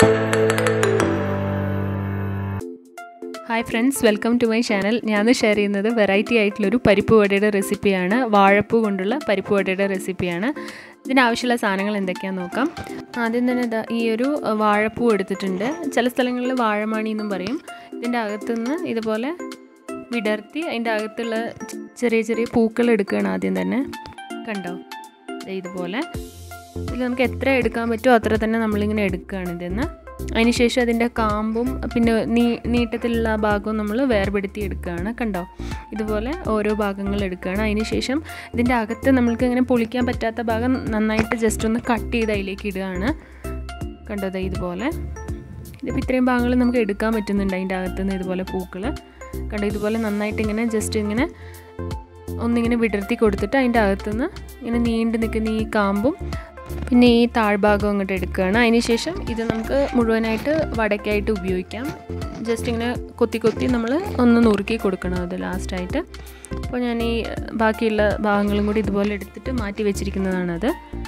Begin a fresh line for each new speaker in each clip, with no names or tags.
hi friends welcome to my channel ഞാൻ share ചെയ്യുന്നത് variety ആയിട്ടുള്ളൊരു പരിപ്പ് വടയുടെ റെസിപ്പിയാണ് വാഴപ്പൂ കൊണ്ടുള്ള പരിപ്പ് വടയുടെ റെസിപ്പിയാണ് ഇതിനാവശ്യമുള്ള സാധനങ്ങൾ എന്തൊക്കെയാണെന്ന് നോക്കാം ആദ്യം തന്നെ ഇതാ ഈ ഒരു വാഴപ്പൂ എടുത്തിട്ടുണ്ട് ചില സ്ഥലങ്ങളിൽ വാഴമണി എന്നും പറയും ഇതിൻ്റെ അകത്തുനിന്ന് ഇതുപോലെ വിടർത്തി അതിൻ്റെ അകത്തുള്ള ചെറിയ ചെറിയ പൂക്കൾ എടുക്കുകയാണ് ആദ്യം തന്നെ കണ്ടോ ഇതുപോലെ ഇതിൽ നമുക്ക് എത്ര എടുക്കാൻ പറ്റുമോ അത്ര തന്നെ നമ്മളിങ്ങനെ എടുക്കുകയാണ് ഇതിന്ന് അതിനുശേഷം അതിൻ്റെ കാമ്പും പിന്നെ നീ നീട്ടത്തിലുള്ള ആ ഭാഗവും നമ്മൾ വേർപെടുത്തി എടുക്കുകയാണ് കണ്ടോ ഇതുപോലെ ഓരോ ഭാഗങ്ങൾ എടുക്കുകയാണ് അതിനുശേഷം ഇതിൻ്റെ അകത്ത് നമ്മൾക്ക് ഇങ്ങനെ പൊളിക്കാൻ പറ്റാത്ത ഭാഗം നന്നായിട്ട് ജസ്റ്റ് ഒന്ന് കട്ട് ചെയ്ത് അതിലേക്ക് ഇടുകയാണ് കണ്ടോ ദേ ഇതുപോലെ ഇതിപ്പോൾ ഇത്രയും ഭാഗങ്ങൾ നമുക്ക് എടുക്കാൻ പറ്റുന്നുണ്ട് അതിൻ്റെ അകത്തുനിന്ന് ഇതുപോലെ പൂക്കൾ കണ്ടോ ഇതുപോലെ നന്നായിട്ട് ഇങ്ങനെ ജസ്റ്റ് ഇങ്ങനെ ഒന്നിങ്ങനെ വിടർത്തി കൊടുത്തിട്ട് അതിൻ്റെ അകത്തുനിന്ന് ഇങ്ങനെ നീണ്ടു നിൽക്കുന്ന ഈ കാമ്പും പിന്നെ ഈ താഴ്ഭാഗം അങ്ങോട്ട് എടുക്കുകയാണ് അതിനുശേഷം ഇത് നമുക്ക് മുഴുവനായിട്ട് വടക്കായിട്ട് ഉപയോഗിക്കാം ജസ്റ്റ് ഇങ്ങനെ കൊത്തി കൊത്തി നമ്മൾ ഒന്ന് നുറുക്കി കൊടുക്കണം അത് ലാസ്റ്റായിട്ട് അപ്പോൾ ഞാൻ ഈ ബാക്കിയുള്ള ഭാഗങ്ങളും കൂടി ഇതുപോലെ എടുത്തിട്ട് മാറ്റി വെച്ചിരിക്കുന്നതാണത്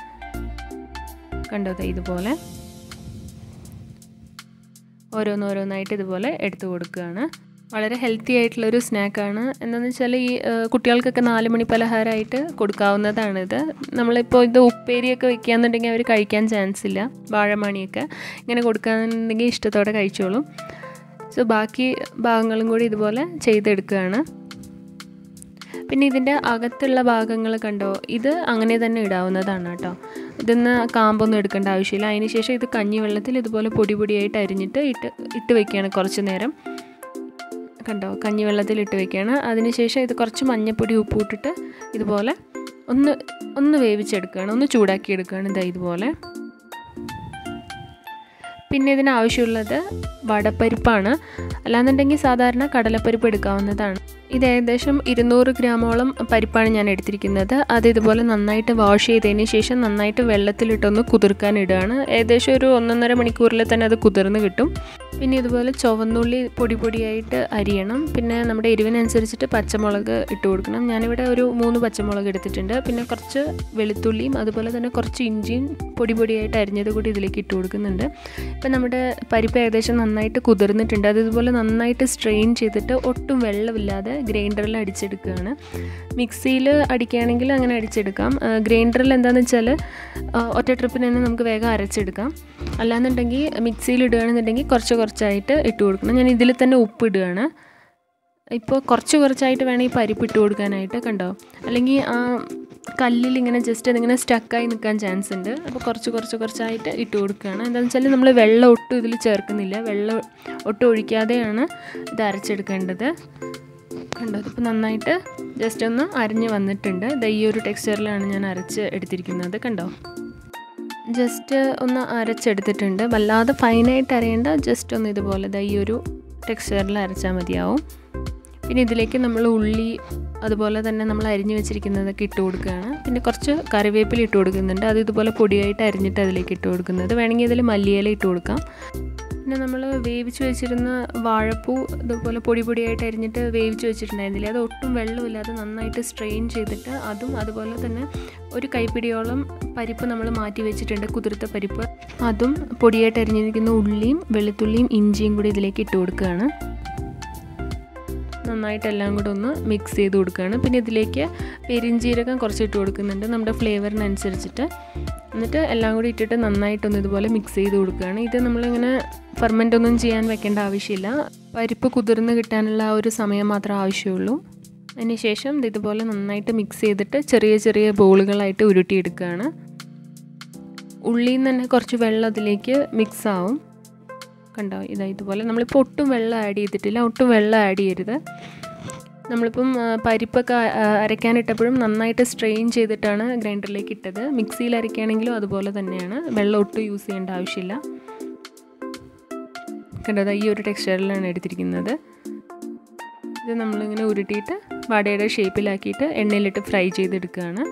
കണ്ടത് ഇതുപോലെ ഓരോന്നോരോന്നായിട്ട് ഇതുപോലെ എടുത്തു കൊടുക്കുകയാണ് വളരെ ഹെൽത്തി ആയിട്ടുള്ളൊരു സ്നാക്കാണ് എന്താണെന്ന് വെച്ചാൽ ഈ കുട്ടികൾക്കൊക്കെ നാല് മണി പലഹാരമായിട്ട് കൊടുക്കാവുന്നതാണിത് നമ്മളിപ്പോൾ ഇത് ഉപ്പേരിയൊക്കെ വെക്കുകയെന്നുണ്ടെങ്കിൽ അവർ കഴിക്കാൻ ചാൻസ് ഇല്ല വാഴമണിയൊക്കെ ഇങ്ങനെ കൊടുക്കുകയെന്നുണ്ടെങ്കിൽ ഇഷ്ടത്തോടെ കഴിച്ചോളും സോ ബാക്കി ഭാഗങ്ങളും കൂടി ഇതുപോലെ ചെയ്തെടുക്കുകയാണ് പിന്നെ ഇതിൻ്റെ അകത്തുള്ള ഭാഗങ്ങൾ കണ്ടോ ഇത് അങ്ങനെ തന്നെ ഇടാവുന്നതാണ് കേട്ടോ ഇതിന്ന് കാമ്പൊന്നും എടുക്കേണ്ട ആവശ്യമില്ല അതിന് ശേഷം ഇത് കഞ്ഞിവെള്ളത്തിൽ ഇതുപോലെ പൊടി പൊടിയായിട്ട് അരിഞ്ഞിട്ട് ഇട്ട് ഇട്ട് വെക്കുകയാണ് കുറച്ച് നേരം കണ്ടോ കഞ്ഞിവെള്ളത്തിൽ ഇട്ട് വെക്കുകയാണ് അതിനുശേഷം ഇത് കുറച്ച് മഞ്ഞപ്പൊടി ഉപ്പ് ഇട്ടിട്ട് ഇതുപോലെ ഒന്ന് ഒന്ന് വേവിച്ചെടുക്കുകയാണ് ഒന്ന് ചൂടാക്കി എടുക്കുകയാണ് ഇതാ ഇതുപോലെ പിന്നെ ഇതിന് ആവശ്യമുള്ളത് വടപ്പരിപ്പാണ് അല്ലാന്നുണ്ടെങ്കിൽ സാധാരണ കടലപ്പരിപ്പ് എടുക്കാവുന്നതാണ് ഇത് ഏകദേശം ഇരുന്നൂറ് ഗ്രാമോളം പരിപ്പാണ് ഞാൻ എടുത്തിരിക്കുന്നത് അത് ഇതുപോലെ നന്നായിട്ട് വാഷ് ചെയ്തതിന് ശേഷം നന്നായിട്ട് വെള്ളത്തിലിട്ടൊന്ന് കുതിർക്കാൻ ഇടുകയാണ് ഏകദേശം ഒരു ഒന്നൊന്നര മണിക്കൂറിൽ തന്നെ അത് കുതിർന്ന് കിട്ടും പിന്നെ ഇതുപോലെ ചുവന്നുള്ളി പൊടി പൊടിയായിട്ട് അരിയണം പിന്നെ നമ്മുടെ എരിവിനനുസരിച്ചിട്ട് പച്ചമുളക് ഇട്ട് കൊടുക്കണം ഞാനിവിടെ ഒരു മൂന്ന് പച്ചമുളക് എടുത്തിട്ടുണ്ട് പിന്നെ കുറച്ച് വെളുത്തുള്ളിയും അതുപോലെ തന്നെ കുറച്ച് ഇഞ്ചിയും പൊടി പൊടിയായിട്ട് അരിഞ്ഞത് കൂടി ഇതിലേക്ക് ഇട്ട് കൊടുക്കുന്നുണ്ട് ഇപ്പം നമ്മുടെ പരിപ്പ് ഏകദേശം നന്നായിട്ട് കുതിർന്നിട്ടുണ്ട് അത് ഇതുപോലെ നന്നായിട്ട് സ്ട്രെയിൻ ചെയ്തിട്ട് ഒട്ടും വെള്ളമില്ലാതെ ഗ്രൈൻഡറിൽ അടിച്ചെടുക്കുകയാണ് മിക്സിയിൽ അടിക്കുകയാണെങ്കിൽ അങ്ങനെ അടിച്ചെടുക്കാം ഗ്രൈൻഡറിൽ എന്താണെന്ന് വെച്ചാൽ ഒറ്റ ട്രിപ്പിന് തന്നെ നമുക്ക് വേഗം അരച്ചെടുക്കാം അല്ലാന്നുണ്ടെങ്കിൽ മിക്സിയിൽ ഇടുകയാണെന്നുണ്ടെങ്കിൽ കുറച്ച് കുറച്ചായിട്ട് ഇട്ട് കൊടുക്കണം ഞാൻ ഇതിൽ തന്നെ ഉപ്പ് ഇടുകയാണ് ഇപ്പോൾ കുറച്ച് കുറച്ചായിട്ട് വേണം ഈ പരിപ്പ് ഇട്ട് കൊടുക്കാനായിട്ട് കണ്ടോ അല്ലെങ്കിൽ ആ കല്ലിൽ ഇങ്ങനെ ജസ്റ്റ് അതിങ്ങനെ സ്റ്റക്കായി നിൽക്കാൻ ചാൻസ് ഉണ്ട് അപ്പോൾ കുറച്ച് കുറച്ച് കുറച്ചായിട്ട് ഇട്ട് കൊടുക്കുകയാണ് എന്താണെന്ന് വെച്ചാൽ നമ്മൾ വെള്ളം ഒട്ടും ഇതിൽ ചേർക്കുന്നില്ല വെള്ളം ഒട്ടും ഒഴിക്കാതെയാണ് ഇത് അരച്ചെടുക്കേണ്ടത് കണ്ടോ ഇതിപ്പോൾ നന്നായിട്ട് ജസ്റ്റ് ഒന്ന് അരിഞ്ഞ് വന്നിട്ടുണ്ട് ഇത് ഈ ഒരു ടെക്സ്ചറിലാണ് ഞാൻ അരച്ച് എടുത്തിരിക്കുന്നത് കണ്ടോ ജസ്റ്റ് ഒന്ന് അരച്ചെടുത്തിട്ടുണ്ട് വല്ലാതെ ഫൈനായിട്ട് അരയേണ്ട ജസ്റ്റ് ഒന്ന് ഇതുപോലെ ദാ ഈ ഒരു ടെക്സ്ചറിൽ അരച്ചാൽ മതിയാവും പിന്നെ ഇതിലേക്ക് നമ്മൾ ഉള്ളി അതുപോലെ തന്നെ നമ്മൾ അരിഞ്ഞു വെച്ചിരിക്കുന്നതൊക്കെ ഇട്ട് കൊടുക്കുകയാണ് പിന്നെ കുറച്ച് കറിവേപ്പില ഇട്ട് കൊടുക്കുന്നുണ്ട് അത് ഇതുപോലെ പൊടിയായിട്ട് അരിഞ്ഞിട്ട് അതിലേക്ക് ഇട്ട് കൊടുക്കുന്നത് വേണമെങ്കിൽ ഇതിൽ മല്ലിയില ഇട്ട് കൊടുക്കാം പിന്നെ നമ്മൾ വേവിച്ച് വെച്ചിരുന്ന വാഴപ്പൂ ഇതുപോലെ പൊടി പൊടിയായിട്ട് അരിഞ്ഞിട്ട് വേവിച്ച് വെച്ചിട്ടുണ്ടായിരുന്നില്ലേ അത് ഒട്ടും വെള്ളമില്ലാതെ നന്നായിട്ട് സ്ട്രെയിൻ ചെയ്തിട്ട് അതും അതുപോലെ തന്നെ ഒരു കൈപ്പിടിയോളം പരിപ്പ് നമ്മൾ മാറ്റി വെച്ചിട്ടുണ്ട് കുതിർത്ത പരിപ്പ് അതും പൊടിയായിട്ട് അരിഞ്ഞിരിക്കുന്ന ഉള്ളിയും വെളുത്തുള്ളിയും ഇഞ്ചിയും കൂടി ഇതിലേക്ക് ഇട്ട് കൊടുക്കുകയാണ് നന്നായിട്ട് എല്ലാം കൂടെ ഒന്ന് മിക്സ് ചെയ്ത് കൊടുക്കുകയാണ് പിന്നെ ഇതിലേക്ക് പെരിഞ്ചീരകം കുറച്ച് ഇട്ട് കൊടുക്കുന്നുണ്ട് നമ്മുടെ ഫ്ലേവറിനനുസരിച്ചിട്ട് എന്നിട്ട് എല്ലാം കൂടി ഇട്ടിട്ട് നന്നായിട്ടൊന്ന് ഇതുപോലെ മിക്സ് ചെയ്ത് കൊടുക്കുകയാണ് ഇത് നമ്മളിങ്ങനെ ഫെർമെൻ്റ് ഒന്നും ചെയ്യാൻ വെക്കേണ്ട ആവശ്യമില്ല പരിപ്പ് കുതിർന്ന് കിട്ടാനുള്ള ആ ഒരു സമയം മാത്രമേ ആവശ്യമുള്ളൂ അതിന് ശേഷം ഇതുപോലെ നന്നായിട്ട് മിക്സ് ചെയ്തിട്ട് ചെറിയ ചെറിയ ബോളുകളായിട്ട് ഉരുട്ടിയെടുക്കുകയാണ് ഉള്ളിയിൽ നിന്ന് തന്നെ കുറച്ച് വെള്ളം അതിലേക്ക് മിക്സ് ആവും കണ്ടോ ഇതാ ഇതുപോലെ നമ്മളിപ്പോൾ ഒട്ടും വെള്ളം ആഡ് ചെയ്തിട്ടില്ല ഒട്ടും വെള്ളം ആഡ് ചെയ്യരുത് നമ്മളിപ്പം പരിപ്പൊക്കെ അരയ്ക്കാനിട്ടപ്പോഴും നന്നായിട്ട് സ്ട്രെയിൻ ചെയ്തിട്ടാണ് ഗ്രൈൻഡറിലേക്ക് ഇട്ടത് മിക്സിയിൽ അരയ്ക്കുകയാണെങ്കിലും അതുപോലെ തന്നെയാണ് വെള്ളം ഒട്ടും യൂസ് ചെയ്യേണ്ട ആവശ്യമില്ല കണ്ടത് ഈ ഒരു ടെക്സ്ചറിലാണ് എടുത്തിരിക്കുന്നത് ഇത് നമ്മളിങ്ങനെ ഉരുട്ടിയിട്ട് വടയുടെ ഷേപ്പിലാക്കിയിട്ട് എണ്ണയിലിട്ട് ഫ്രൈ ചെയ്തെടുക്കുകയാണ്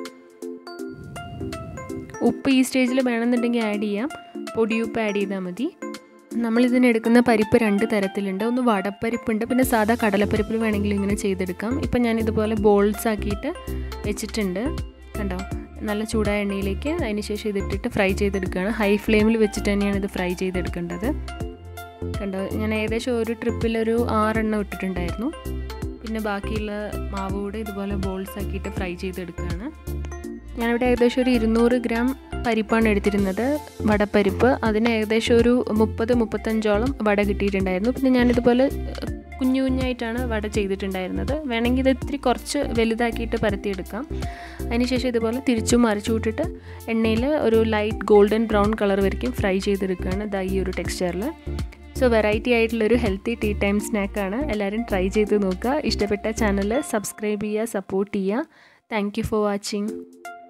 ഉപ്പ് ഈ സ്റ്റേജിൽ വേണമെന്നുണ്ടെങ്കിൽ ആഡ് ചെയ്യാം പൊടിയുപ്പ് ആഡ് ചെയ്താൽ മതി നമ്മളിതിനെടുക്കുന്ന പരിപ്പ് രണ്ട് തരത്തിലുണ്ട് ഒന്ന് വടപ്പരിപ്പുണ്ട് പിന്നെ സാധാ കടലപ്പരിപ്പിൽ വേണമെങ്കിൽ ഇങ്ങനെ ചെയ്തെടുക്കാം ഇപ്പം ഞാൻ ഇതുപോലെ ബോൾസ് ആക്കിയിട്ട് വെച്ചിട്ടുണ്ട് കണ്ടോ നല്ല ചൂടായ എണ്ണയിലേക്ക് അതിന് ശേഷം ഇതിട്ടിട്ട് ഫ്രൈ ചെയ്തെടുക്കുകയാണ് ഹൈ ഫ്ലെയിമിൽ വെച്ചിട്ട് തന്നെയാണ് ഇത് ഫ്രൈ ചെയ്തെടുക്കേണ്ടത് കണ്ടോ ഞാൻ ഏകദേശം ഒരു ട്രിപ്പിൽ ഒരു ആറെണ്ണം ഇട്ടിട്ടുണ്ടായിരുന്നു പിന്നെ ബാക്കിയുള്ള മാവ് കൂടെ ഇതുപോലെ ബോൾസ് ആക്കിയിട്ട് ഫ്രൈ ചെയ്തെടുക്കുകയാണ് ഞാനിവിടെ ഏകദേശം ഒരു ഇരുന്നൂറ് ഗ്രാം പരിപ്പാണ് എടുത്തിരുന്നത് വടപ്പരിപ്പ് അതിന് ഏകദേശം ഒരു മുപ്പത് മുപ്പത്തഞ്ചോളം വട കിട്ടിയിട്ടുണ്ടായിരുന്നു പിന്നെ ഞാനിതുപോലെ കുഞ്ഞു കുഞ്ഞായിട്ടാണ് വട ചെയ്തിട്ടുണ്ടായിരുന്നത് വേണമെങ്കിൽ ഇത് ഇത്തിരി കുറച്ച് വലുതാക്കിയിട്ട് പരത്തിയെടുക്കാം അതിനുശേഷം ഇതുപോലെ തിരിച്ചും മറിച്ചു വിട്ടിട്ട് എണ്ണയിൽ ഒരു ലൈറ്റ് ഗോൾഡൻ ബ്രൗൺ കളർ വരയ്ക്കും ഫ്രൈ ചെയ്തെടുക്കുകയാണ് ഇതാ ഈ ഒരു ടെക്സ്ചറിൽ സോ വെറൈറ്റി ആയിട്ടുള്ളൊരു ഹെൽത്തി ടീ ടൈം സ്നാക്കാണ് എല്ലാവരും ട്രൈ ചെയ്ത് നോക്കുക ഇഷ്ടപ്പെട്ട ചാനൽ സബ്സ്ക്രൈബ് ചെയ്യുക സപ്പോർട്ട് ചെയ്യുക താങ്ക് യു ഫോർ വാച്ചിങ്